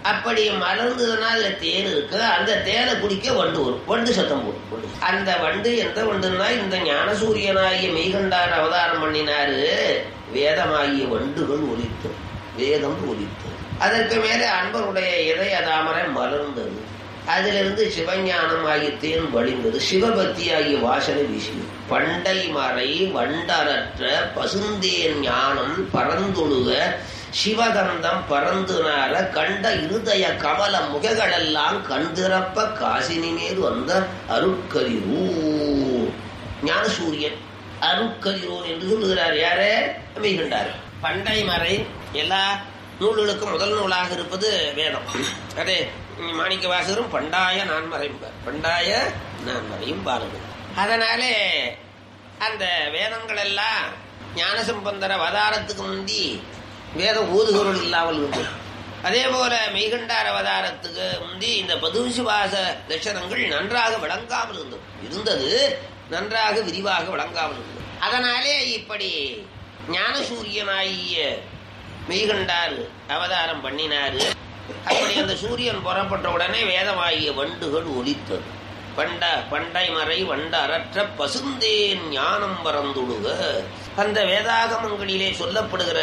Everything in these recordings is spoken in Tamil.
அப்படி மலர்ந்ததுன்னா அதுல தேன் இருக்கு அந்த தேனை குடிக்க வண்டு வரும் வண்டு சத்தம் போடும் வண்டு. அந்த வண்டு எந்த வண்டுன்னா இந்த ஞானசூரியனாகிய மெய்கண்டார் அவதாரம் பண்ணினாரு வேதமாகிய வண்டுகள் ஒலித்து வேதம் ஒலித்து அதற்கு மேலே அன்பருடைய இதய தாமரை மலர்ந்தது அதிலிருந்து சிவஞானம் ஆகிய தேன் வழிந்தது சிவபக்தி ஆகிய வாசனை வீசியது பண்டை மறை வண்டரற்ற பசுந்தேன் ஞானம் பரந்துழுக சிவகந்தம் பறந்து நார கண்ட இருதய கமல முகங்களெல்லாம் கண்திறப்ப காசினி மேல் வந்த அருட்கதிரூர் ஞானசூரியன் அருட்கதிரோன் என்று சொல்லுகிறார் யாரே மெய்கண்டார் பண்டை மறை எல்லா நூல்களுக்கும் முதல் நூலாக இருப்பது வேதம் அதே மாணிக்க வாசகரும் பண்டாய நான்மறையும் பண்டாய நான்மறையும் பாருங்கள் அதனாலே அந்த வேதங்கள் எல்லாம் ஞானசம்பந்தர அவதாரத்துக்கு முந்தி வேத ஊதுகுரல் இல்லாமல் இருந்தது அதே போல மெய்கண்டார் அவதாரத்துக்கு முந்தி இந்த பதுசிவாச லட்சணங்கள் நன்றாக விளங்காமல் இருந்தது இருந்தது நன்றாக விரிவாக விளங்காமல் இருந்தது அதனாலே இப்படி ஞானசூரியனாகிய மெய்கண்டார் அவதாரம் பண்ணினாரு அப்படி அந்த சூரியன் புறப்பட்ட உடனே வேதமாகிய வண்டுகள் ஒலித்தது பண்ட பண்டை மறை வண்ட அரற்ற பசுந்தேன் ஞானம் பறந்துடுக அந்த வேதாகமங்களிலே சொல்லப்படுகிற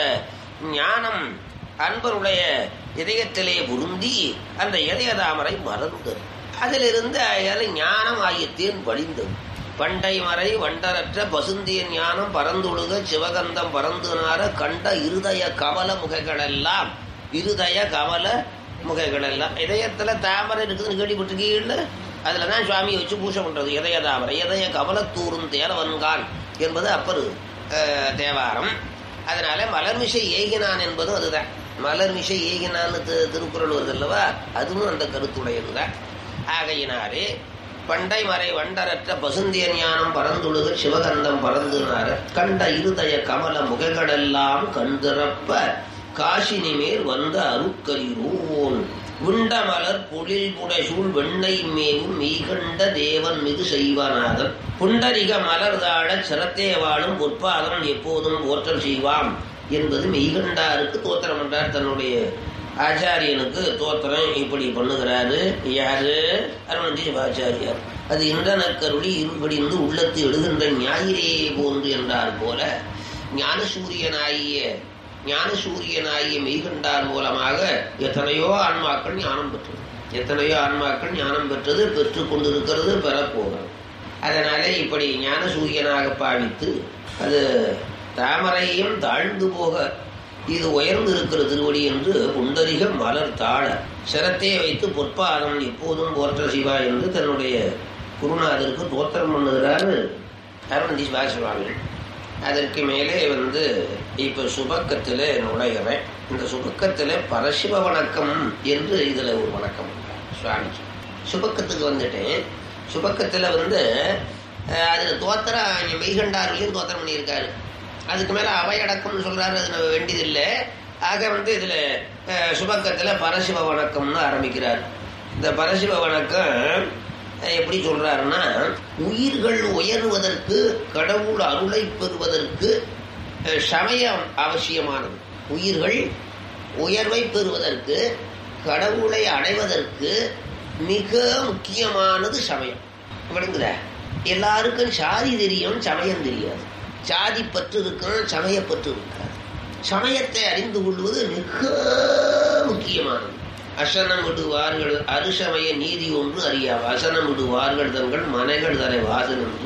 ஞானம் அன்பருடைய இதயத்திலே பொருந்தி அந்த இதய தாமரை மறந்தது அதிலிருந்து அது ஞானம் ஆகிய தேன் வழிந்தது பண்டை மறை வண்டரற்ற பசுந்தியன் ஞானம் பறந்துழுக சிவகந்தம் பறந்துனார கண்ட இருதய கமல முகைகளெல்லாம் இருதய கமல முகைகளெல்லாம் இதயத்துல தாமரை இருக்குதுன்னு கேள்விப்பட்டிருக்கீங்கல்ல அதுல தான் சுவாமியை வச்சு பூஜை பண்றது இதய தாமரை இதய கமலத்தூரும் தேரவன்கான் என்பது அப்பரு அஹ், தேவாரம் அதனால மலர்மிசை ஏகினான் என்பதும் அதுதான் மலர்மிசை ஏகினான்னு தி- திருக்குறள் வருது அல்லவா அதுவும் அந்த கருத்துடையதுதான் ஆகையினாலே பண்டை மறை வண்டரற்ற பசுந்திய ஞானம் பறந்துழுக சிவகந்தம் பறந்துனார கண்ட இருதய கமல முகங்களெல்லாம் கண்திறப்ப காசினி மேல் வந்த அருக்கரிரோன் விண்டமலர் பொழில் புடைசூழ் வெண்ணை மேவும் மெய்கண்ட தேவன் மிகு செய்வநாதன் புண்டரிக மலர்தாழ சிரத்தே வாழும் பொற்பாதம் எப்போதும் போற்றல் செய்வாம் என்பது மெய்கண்டாருக்கு தோத்திரம் என்றார் தன்னுடைய ஆச்சாரியனுக்கு தோத்திரம் இப்படி பண்ணுகிறாரு யாரு அருணந்தி சிவாச்சாரியார் அது இன்றனக்கருளி இருபடிந்து உள்ளத்து எழுகின்ற ஞாயிறே போன்று என்றார் போல ஞானசூரியனாகிய ஞானசூரியனாகிய மெய்கண்டார் மூலமாக எத்தனையோ ஆன்மாக்கள் ஞானம் பெற்றது எத்தனையோ ஆன்மாக்கள் ஞானம் பெற்றது பெற்றுக் கொண்டிருக்கிறது பெறப்போகிறது அதனாலே இப்படி ஞானசூரியனாக பாவித்து அது தாமரையும் தாழ்ந்து போக இது உயர்ந்து இருக்கிற திருவடி என்று புண்டரிக மலர் தாழ சிரத்தையை வைத்து பொற்பாதம் எப்போதும் போற்ற சிவா என்று தன்னுடைய குருநாதருக்கு தோத்திரம் பண்ணுகிறாரு அருணந்தி சிவாசிவாமிகள் அதற்கு மேலே வந்து இப்ப சுபக்கத்தில் நுழைகிறேன் இந்த சுபக்கத்தில் பரசிவ வணக்கம் என்று இதுல ஒரு வணக்கம் உண்டு. சுவாமிஜி சுபக்கத்துக்கு வந்துட்டேன் சுபக்கத்தில் வந்து அஹ், அதுல தோத்திரம் இங்க மெய்கண்டார்களையும் தோத்திரம் பண்ணியிருக்காரு அதுக்கு மேல அவையடக்கம்னு சொல்றாரு அது நம்ம வேண்டியதில்லை ஆக வந்து இதுல அஹ், சுபக்கத்துல பரசிவ வணக்கம்னு ஆரம்பிக்கிறார் இந்த பரசிவ வணக்கம் அஹ், எப்படி சொல்றாருன்னா உயிர்கள் உயருவதற்கு கடவுள் அருளை பெறுவதற்கு அஹ், சமயம் அவசியமானது உயிர்கள் உயர்வை பெறுவதற்கு கடவுளை அடைவதற்கு மிக முக்கியமானது சமயம் விளங்குதா எல்லாருக்கும் சாதி தெரியும் சமயம் தெரியாது சாதி பற்று இருக்கும் சமயப்பற்று இருக்காது சமயத்தை அறிந்து கொள்வது மிக முக்கியமானது அசனம் விடுவார்கள் அருசமய நீதி ஒன்று அறியாவ அசனம் விடுவார்கள் தங்கள் மனைகள் தலை வாசன் என்று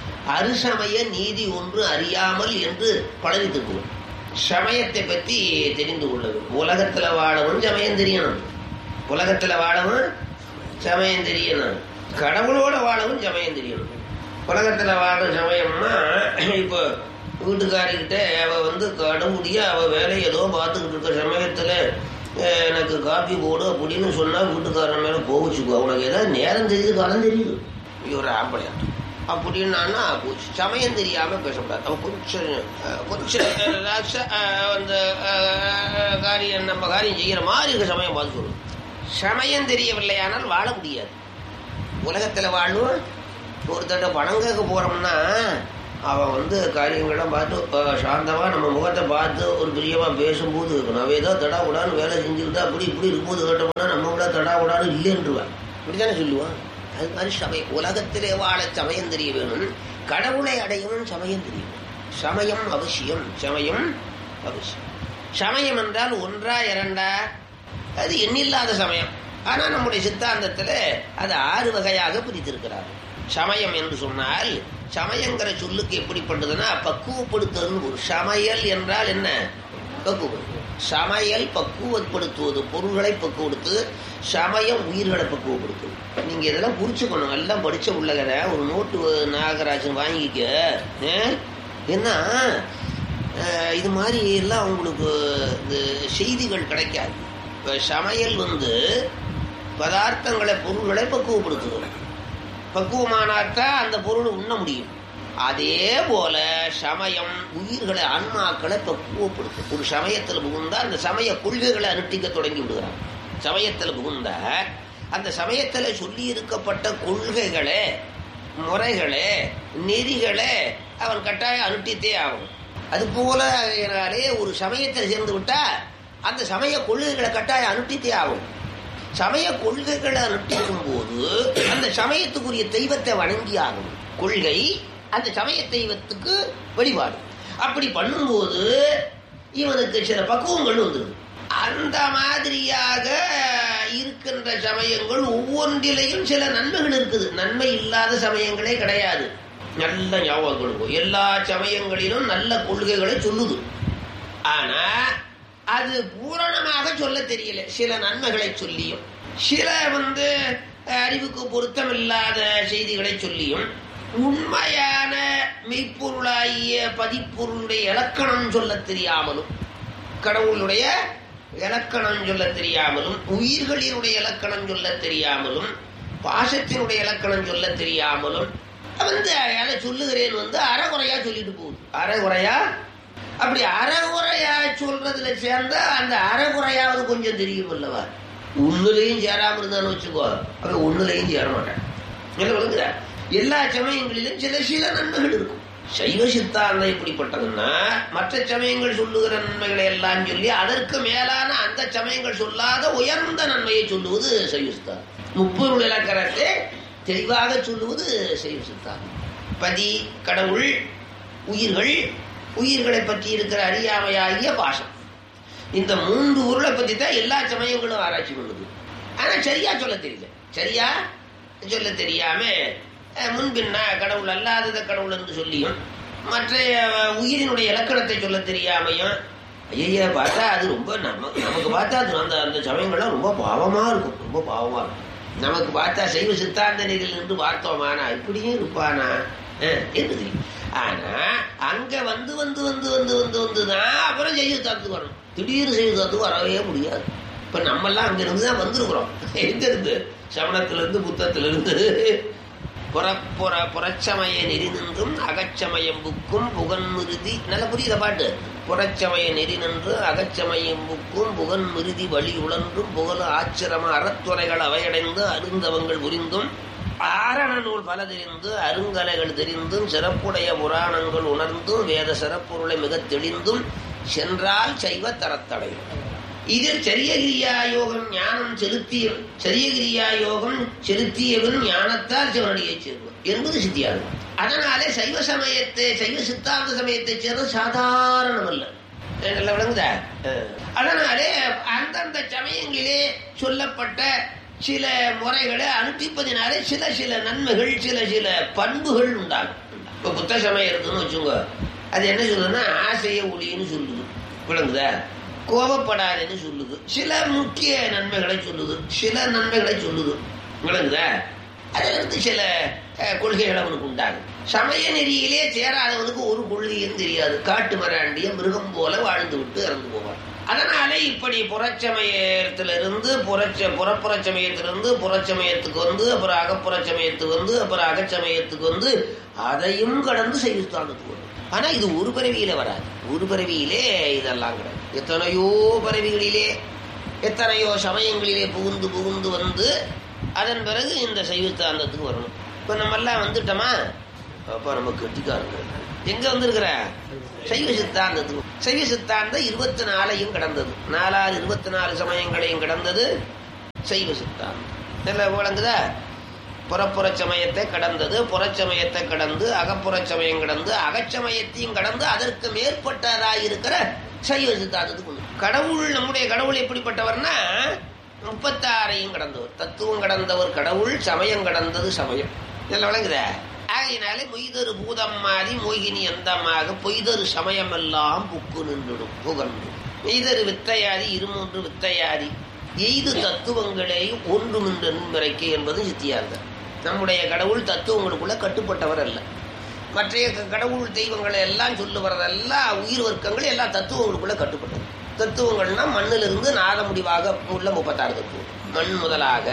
அருசமய நீதி ஒன்று அறியாமல் என்று பழனித்துக்குவோம் சமயத்தை பற்றி தெரிந்து கொள்ள வேண்டும் உலகத்துல வாழவும் சமயம் தெரியணும் உலகத்துல வாழவும் சமயம் தெரியணும் கடவுளோட வாழவும் சமயம் தெரியணும் உலகத்துல வாழ சமயம்னா இப்போ வீட்டுக்காரிக்கிட்ட அவ வந்து கடவுளியா அவ வேலையை ஏதோ பார்த்துக்கிட்டு இருக்க சமயத்துல அஹ், எனக்கு காப்பி போடு அப்படின்னு சொன்னா வீட்டுக்காரன் மேல கோவிச்சுக்கோ உனக்கு ஏதாவது நேரம் தெரியுது காலம் தெரியுது இவர் ஆம்பளையாட்டம் அப்படின்னா போச்சு சமயம் தெரியாம பேசக்கூடாது அவன் கொஞ்சம் அஹ், கொஞ்சம் ரிலாக்ஸா அந்த அஹ், காரியம் நம்ம காரியம் செய்யற மாதிரி இருக்க சமயம் பார்த்து சொல்லணும் சமயம் தெரியவில்லையானால் வாழ முடியாது உலகத்துல வாழும் ஒருத்தட்ட பணம் கேட்க போறோம்னா அவன் வந்து காரியங்கள்லாம் பார்த்து இப்போ சாந்தமாக நம்ம முகத்தை பார்த்து ஒரு பிரியமாக பேசும்போது நம்ம ஏதோ தடா விடான்னு வேலை செஞ்சுக்கிட்டா அப்படி இப்படி இருக்கும்போது கேட்டோம்னா நம்ம கூட தடா விடான்னு இல்லைன்றுவான் இப்படித்தானே சொல்லுவான் அது மாதிரி சமயம் உலகத்திலே வாழ சமயம் தெரிய வேணும் கடவுளை அடையணும் சமயம் தெரியும் சமயம் அவசியம் சமயம் அவசியம் சமயம் என்றால் ஒன்றா இரண்டா அது எண்ணில்லாத சமயம் ஆனா நம்முடைய சித்தாந்தத்துல அது ஆறு வகையாக பிரித்திருக்கிறார் சமயம் என்று சொன்னால் சமயங்கிற சொல்லுக்கு எப்படிப்பட்டதுன்னா பக்குவப்படுத்துறது ஒரு சமையல் என்றால் என்ன பக்குவப்படுத்துவது சமையல் பக்குவப்படுத்துவது பொருள்களை பக்குவப்படுத்து சமயம் உயிர்களை பக்குவப்படுத்துவது நீங்க இதெல்லாம் புரிச்சுக்கணும் எல்லாம் படிச்ச உள்ளகரை ஒரு நோட்டு நாகராஜன் வாங்கிக்க ஆ? ஏன்னா அஹ், இது மாதிரி எல்லாம் உங்களுக்கு இந்த செய்திகள் கிடைக்காது இப்ப சமையல் வந்து பதார்த்தங்களை பொருள்களை பக்குவப்படுத்துவது பக்குவமானாத்தான் அந்த பொருள் உண்ண முடியும் அதே போல சமயம் உயிர்களை ஆன்மாக்களை பக்குவப்படுத்தும் ஒரு சமயத்தில் புகுந்தா அந்த சமய கொள்கைகளை அனுஷ்டிக்க தொடங்கி விடுகிறான் சமயத்தில் புகுந்தா அந்த சமயத்தில் சொல்லி இருக்கப்பட்ட கொள்கைகளே முறைகளே நெறிகளே அவன் கட்டாயம் அனுஷ்டித்தே ஆகும் அது போல இதனாலே ஒரு சமயத்தில் சேர்ந்து விட்டா அந்த சமய கொள்கைகளை கட்டாயம் அனுஷ்டித்தே ஆகும் சமய கொள்கைகளை அனுஷ்டிக்கும் போது அந்த சமயத்துக்குரிய தெய்வத்தை வணங்கி ஆகும் கொள்கை அந்த சமய தெய்வத்துக்கு வழிபாடு அப்படி பண்ணும்போது இவனுக்கு சில பக்குவங்கள் வந்துடும் அந்த மாதிரியாக இருக்கின்ற சமயங்கள் ஒவ்வொன்றிலையும் சில நன்மைகள் இருக்குது நன்மை இல்லாத சமயங்களே கிடையாது நல்ல ஞாபகம் இருக்கும் எல்லா சமயங்களிலும் நல்ல கொள்கைகளை சொல்லுது ஆனா அது பூரணமாக சொல்ல தெரியல சில நன்மைகளை சொல்லியும் சில வந்து அஹ், அறிவுக்கு பொருத்தமில்லாத செய்திகளை சொல்லியும் உண்மையான மெய்ப்பொருளாகிய பதிப்பொருளுடைய இலக்கணம் சொல்ல தெரியாமலும் கடவுளுடைய இலக்கணம் சொல்ல தெரியாமலும் உயிர்களினுடைய இலக்கணம் சொல்ல தெரியாமலும் பாசத்தினுடைய இலக்கணம் சொல்ல தெரியாமலும் வந்து அதை சொல்லுகிறேன் வந்து அறகுறையா சொல்லிட்டு போகுது அறகுறையா அப்படி அறகுறையா சொல்றதுல சேர்ந்தா அந்த அறகுறையாவது கொஞ்சம் தெரியும் அல்லவா ஒண்ணுலையும் சேராம இருந்தான்னு வச்சுக்கோ அவன் ஒண்ணுலையும் சேர மாட்டான் என்ன விளங்குதா எல்லா சமயங்களிலும் சில சில நன்மைகள் இருக்கும் சைவ சித்தாந்தம் எப்படிப்பட்டதுன்னா மற்ற சமயங்கள் சொல்லுகிற நன்மைகளை எல்லாம் சொல்லி அதற்கு மேலான அந்த சமயங்கள் சொல்லாத உயர்ந்த நன்மையை சொல்லுவது சைவ சித்தாந்தம் முப்பொருள் இலக்கணத்தை தெளிவாக சொல்லுவது சைவ சித்தாந்தம் பதி கடவுள் உயிர்கள் உயிர்களை பற்றி இருக்கிற அறியாமையாகிய பாசம் இந்த மூன்று பொருளை பத்தி தான் எல்லா சமயங்களும் ஆராய்ச்சி பண்ணுது ஆனா சரியா சொல்ல தெரியல சரியா சொல்ல தெரியாம அஹ், முன்பின்ன கடவுள் அல்லாதத கடவுள் என்று சொல்லியும் மற்ற அஹ், உயிரினுடைய இலக்கணத்தை சொல்ல தெரியாமையும் ஐயா பார்த்தா அது ரொம்ப நம்ம நமக்கு பார்த்தா அது அந்த அந்த சமயங்கள்லாம் ரொம்ப பாவமா இருக்கும் ரொம்ப பாவமா இருக்கும் நமக்கு பார்த்தா சைவ சித்தாந்த நிலையில் நின்று பார்த்தோமானா இப்படியும் இருப்பானா அஹ், என்று தெரியும் ஆனா அங்க வந்து வந்து வந்து வந்து வந்து வந்துதான் அப்புறம் சைவ சித்தாந்தத்துக்கு வரணும் திடீர்னு சைவ சித்தாந்தத்துக்கு வரவே முடியாது இப்ப நம்ம எல்லாம் அங்க இருந்து தான் வந்திருக்கிறோம் எங்க இருந்து சமணத்துல இருந்து புத்தத்துல இருந்து புறப்புற புறச்சமய நெறி நின்றும் அகச்சமயம் புக்கும் புகன்மிருதி நல்ல புரியுத பாட்டு புறச்சமய நெறி நின்று அகச்சமயம் புக்கும் புகன்மிருதி வழி உழன்றும் புகழ் ஆச்சிரம அறத்துறைகள் அவையடைந்து அருந்தவங்கள் புரிந்தும் ஆரண நூல் பல தெரிந்து அருங்கலைகள் தெரிந்தும் சிறப்புடைய புராணங்கள் உணர்ந்தும் வேத சிறப்புருளை மிகத் தெளிந்தும் சென்றால் சைவ தரத்தடையும் இதில் சரியகிரியா யோகம் ஞானம் செலுத்திய சரியகிரியா யோகம் செலுத்தியவன் ஞானத்தால் சிவனடியை சேர்வன் என்பது சித்தியாகும் அதனாலே சைவ சமயத்தை சைவ சித்தாந்த சமயத்தை சேர்ந்த சாதாரணம் அல்ல நல்லா விளங்குதா அஹ். அதனாலே அந்தந்த சமயங்களிலே சொல்லப்பட்ட சில முறைகளை அனுஷ்டிப்பதினாலே சில சில நன்மைகள் சில சில பண்புகள் உண்டாகும் இப்ப புத்த சமயம் இருக்குன்னு வச்சுக்கோங்க அது என்ன சொல்லுதுன்னா ஆசைய ஒளின்னு சொல்லுது விளங்குதா கோபப்படாதுன்னு சொல்லுது சில முக்கிய நன்மைகளை சொல்லுது சில நன்மைகளை சொல்லுது விளங்குதா அதிலிருந்து சில அஹ், கொள்கைகள் அவனுக்கு உண்டாகும் சமய நெறியிலே சேராதவனுக்கு ஒரு கொள்கையும் தெரியாது காட்டு மராண்டிய மிருகம் போல வாழ்ந்து விட்டு இறந்து போவான் அதனாலே இப்படி புறச்சமயத்திலிருந்து புறச்ச புறப்புறச்சமயத்திலிருந்து புறச்சமயத்துக்கு வந்து அப்புறம் அகப்புறச்சமயத்துக்கு வந்து அப்புறம் அகச்சமயத்துக்கு வந்து அதையும் கடந்து செய்தித்தாந்தத்துக்கு வரும் ஆனா இது ஒரு பிறவியில வராது ஒரு பிறவியிலே இதெல்லாம் கிடையாது எத்தனையோ பிறவிகளிலே எத்தனையோ சமயங்களிலே புகுந்து புகுந்து வந்து அதன் பிறகு இந்த சைவத்தாந்தத்துக்கு வரணும் இப்ப நம்ம எல்லாம் வந்துட்டோமா அப்ப நம்ம கெட்டிக்காரங்க எங்க வந்திருக்கிற சைவ சித்தாந்தத்துக்கு சைவ சித்தாந்தம் இருபத்தி நாலையும் கடந்தது நாலாறு இருபத்தி நாலு சமயங்களையும் கடந்தது சைவ சித்தாந்தம் இதில் விளங்குதா புறப்புற சமயத்தை கடந்தது புறச்சமயத்தை கடந்து அகப்புற சமயம் கடந்து அகச்சமயத்தையும் கடந்து அதற்கு மேற்பட்டதாக இருக்கிற சைவ சித்தாந்தத்துக்கு உண்டு. கடவுள் நம்முடைய கடவுள் எப்படிப்பட்டவர்னா முப்பத்தாறையும் கடந்தவர் தத்துவம் கடந்தவர் கடவுள் சமயம் கடந்தது சமயம் இதெல்லாம் விளங்குதா ஆகையினாலே மொய்தரு பூதம் மாறி மோகினி எந்தமாக பொய்தரு சமயமெல்லாம் புக்கு நின்றுடும் புகழ்ந்து மெய்தரு வித்தையாதி இருமூன்று வித்தையாதி எய்து தத்துவங்களே ஒன்றுமின்ற நுண்முறைக்கு என்பது சித்தியார்த்தம் நம்முடைய கடவுள் தத்துவங்களுக்குள்ள கட்டுப்பட்டவர் அல்ல மற்றைய க- கடவுள் தெய்வங்களை எல்லாம் சொல்லுவதெல்லாம் உயிர் வர்க்கங்கள் எல்லாம் தத்துவங்களுக்குள்ள கட்டுப்பட்டது தத்துவங்கள்னா மண்ணிலிருந்து நாத முடிவாக உள்ள முப்பத்தாறு தத்துவம் மண் முதலாக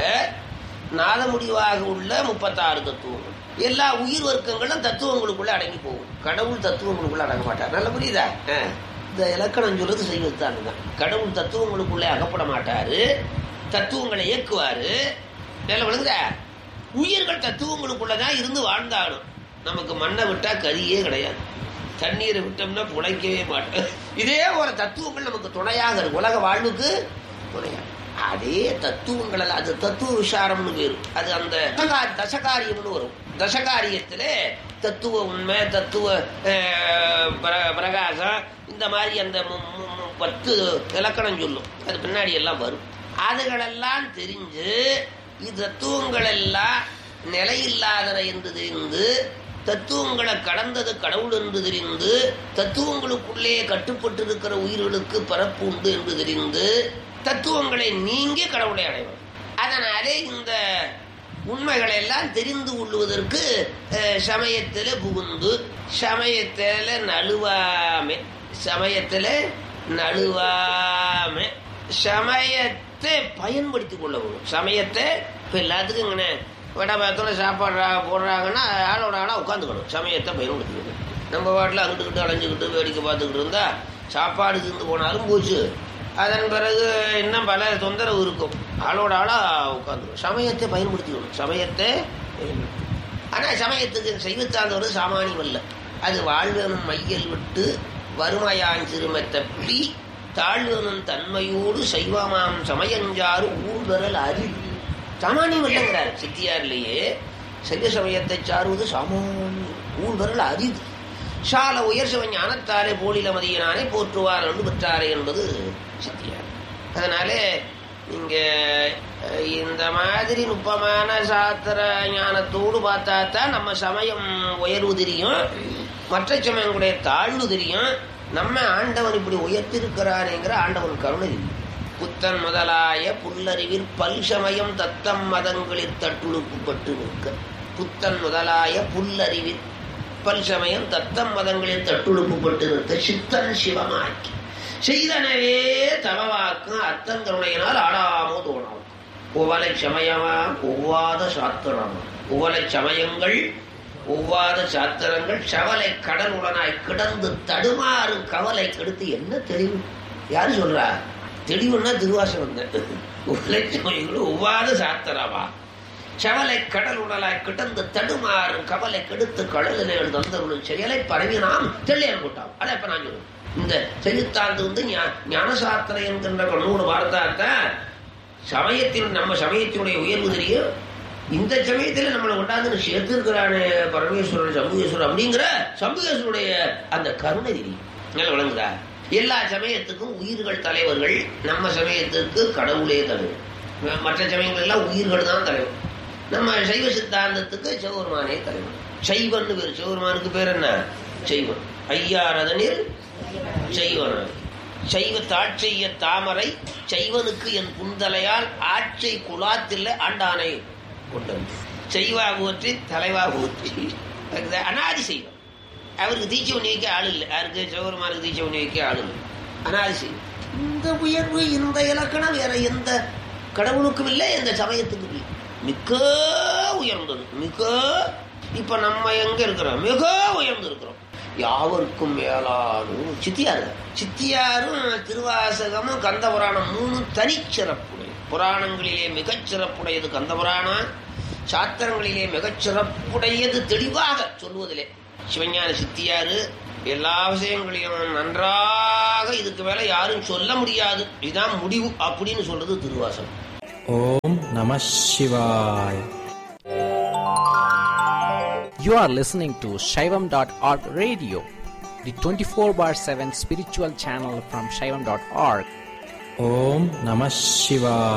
நாத முடிவாக உள்ள முப்பத்தாறு தத்துவங்கள் எல்லா உயிர் வர்க்கங்களும் தத்துவங்களுக்குள்ள அடங்கி போகும் கடவுள் தத்துவங்களுக்குள்ள அடங்க மாட்டார் நல்ல புரியுதா ஆ. இந்த இலக்கணம் சொல்றது செய்வது தான் கடவுள் தத்துவங்களுக்குள்ளே அகப்பட மாட்டாரு தத்துவங்களை இயக்குவாரு வேலை விழுங்குதா உயிர்கள் தத்துவங்களுக்குள்ளதான் இருந்து வாழ்ந்தாலும் நமக்கு மண்ணை விட்டா கரியே கிடையாது தண்ணீரை விட்டோம்னா புழைக்கவே மாட்டோம் இதே ஒரு தத்துவங்கள் நமக்கு துணையாக இருக்கு உலக வாழ்வுக்கு துணையாக அதே தத்துவங்கள் எல்லாம் அது தத்துவ விசாரம்னு பேரு அது அந்த தசகா- தசகாரியம்னு வரும் தசகாரியத்துல தத்துவ உண்மை தத்துவ அஹ், பிர- பிரகாசம் இந்த மாதிரி அந்த மு- மு- மு- பத்து இலக்கணம் சொல்லும் அது பின்னாடி எல்லாம் வரும் அதுகளெல்லாம் தெரிஞ்சு இது தத்துவங்கள் எல்லாம் நிலையில்லாதன என்று தெரிந்து தத்துவங்களை கடந்தது கடவுள் என்று தெரிந்து தத்துவங்களுக்குள்ளே கட்டுப்பட்டிருக்கிற உயிர்களுக்கு பரப்பு உண்டு என்று தெரிந்து தத்துவங்களை நீங்கி கடவுளை அடைவர் அதனாலே இந்த உண்மைகளை எல்லாம் தெரிந்து கொள்வதற்கு அஹ், சமயத்திலே புகுந்து சமயத்தில நழுவாமை சமயத்தில நழுவாமை சமயத்தை பயன்படுத்திக் கொள்ள வேணும் சமயத்தை இப்போ எல்லாத்துக்கும் இங்கனே வடபாயத்தோட சாப்பாடு போடுறாங்கன்னா ஆளோட ஆளாக உட்காந்துக்கணும் சமயத்தை பயன்படுத்திக்கணும் நம்ம வாட்டில் அங்கிட்டுக்கிட்டு அலைஞ்சுக்கிட்டு வேடிக்கை பார்த்துக்கிட்டு இருந்தா சாப்பாடு திந்து போனாலும் போச்சு அதன் பிறகு இன்னும் பல தொந்தரவு இருக்கும் ஆளோட ஆளாக உட்காந்துக்கணும் சமயத்தை பயன்படுத்திக்கணும் சமயத்தை பயன்படுத்தி ஆனால் சமயத்துக்கு செய்வத்தாந்தவர் சாமானியம் அல்ல அது வாழ்வனும் மையல் விட்டு வறுமையான் சிறுமை தப்பி தாழ்வனும் தன்மையோடு சைவமாம் சமயஞ்சாறு ஊர்வரல் அறிவு சாமானியம் இல்லைங்கிறார் சித்தியார்லேயே சைவ சமயத்தை சாருவது சாமானியம் ஊர்வரல் அரிது சால உயர் சிவ ஞானத்தாரே போலில மதியனானே போற்றுவார் என்று பெற்றாரே என்பது சித்தியார் அதனாலே நீங்க அஹ், இந்த மாதிரி நுட்பமான சாத்திர ஞானத்தோடு பார்த்தா தான் நம்ம சமயம் உயர்வு தெரியும் மற்ற சமயங்களுடைய தாழ்வு தெரியும் நம்ம ஆண்டவன் இப்படி உயர்த்திருக்கிறானேங்கிற ஆண்டவன் கருணை தெரியும் புத்தன் முதலாய புல்லறிவில் பல்சமயம் தத்தம் மதங்களில் தட்டுழுப்புப்பட்டு நிற்க புத்தன் முதலாய புல்லறிவில் பல்சமயம் தத்தம் மதங்களில் தட்டுழுப்புப்பட்டு நிற்க சித்தன் சிவமாக்கி செய்தனவே தவவாக்கும் அத்தங்கருணையினால் ஆடாமோ தோணாம் உவலை சமயமா ஒவ்வாத சாத்திரமா உவலை சமயங்கள் ஒவ்வாத சாத்திரங்கள் சவலை கடலுடனாய் கிடந்து தடுமாறும் கவலை கெடுத்து என்ன தெளிவு யாரு சொல்றா தெளிவுன்னா திருவாசகம் தான் உவலை சமயங்கள் ஒவ்வாத சாத்திரமா சவலை கடல் உடலாய் கிடந்து தடுமாறும் கவலை கெடுத்து கடலில் எழுந்தருளும் செயலை பரவினாம் தெள்ளையன் கூட்டாம் அதை இப்ப நான் சொல்லுவேன் இந்த செலுத்தாந்து வந்து ஞா- ஞானசாஸ்திரம் என்கின்ற நூறு வார்த்தாத்தான் சமயத்தின் நம்ம சமயத்தினுடைய உயர்வு தெரியும் இந்த சமயத்தில் நம்மளை கொண்டாந்து சேர்த்திருக்கிறானே பரமேஸ்வரன் சம்புகேஸ்வரர் அப்படிங்கிற சம்புகேஸ்வருடைய அந்த கருணை தெரியும் நல்லா விளங்குதா எல்லா சமயத்துக்கும் உயிர்கள் தலைவர்கள் நம்ம சமயத்திற்கு கடவுளே தலைவர் மற்ற சமயங்கள் எல்லாம் உயிர்கள் தான் தலைவர் நம்ம சைவ சித்தாந்தத்துக்கு சிவபெருமானே தலைவர் சைவன்னு பேர் சிவபெருமானுக்கு பேர் என்ன சைவன் ஐயாரதனில் செய்வன சைவ தாட்செய்ய தாமரை சைவனுக்கு என் புந்தலையால் ஆட்சை குலாத்தில் ஆண்டானை கொண்டது செய்வா போற்றி தலைவா போற்றி அதுக்கு அனாதி செய்வம் அவருக்கு தீட்சை பண்ணி வைக்க ஆள் இல்லை யாருக்கு சிவபெருமானுக்கு தீட்சை பண்ணி வைக்க ஆள் இல்லை அனாதி செய்வம் இந்த உயர்வு இந்த இலக்கணம் வேற எந்த கடவுளுக்கும் இல்லை எந்த சமயத்துக்கும் இல்லை மிக உயர்ந்தது மிக இப்ப நம்ம எங்க இருக்கிறோம் மிக உயர்ந்து இருக்கிறோம் யாவருக்கும் மேலானும் சித்தியார் சித்தியாரும் திருவாசகமும் கந்த புராணம் மூணு தனிச்சிறப்புடையது புராணங்களிலே மிகச் சிறப்புடையது கந்த புராணம் சாத்திரங்களிலே மிகச் சிறப்புடையது தெளிவாக சொல்லுவதிலே சிவஞான சித்தியாரு எல்லா விஷயங்களையும் நன்றாக இதுக்கு மேல யாரும் சொல்ல முடியாது இதுதான் முடிவு அப்படின்னு சொல்றது Thiruvasagam Om Namah Shivaya. You are listening to Shaivam.org radio, the 24 bar 7 spiritual channel from Shaivam.org. Om Namah Shivaya.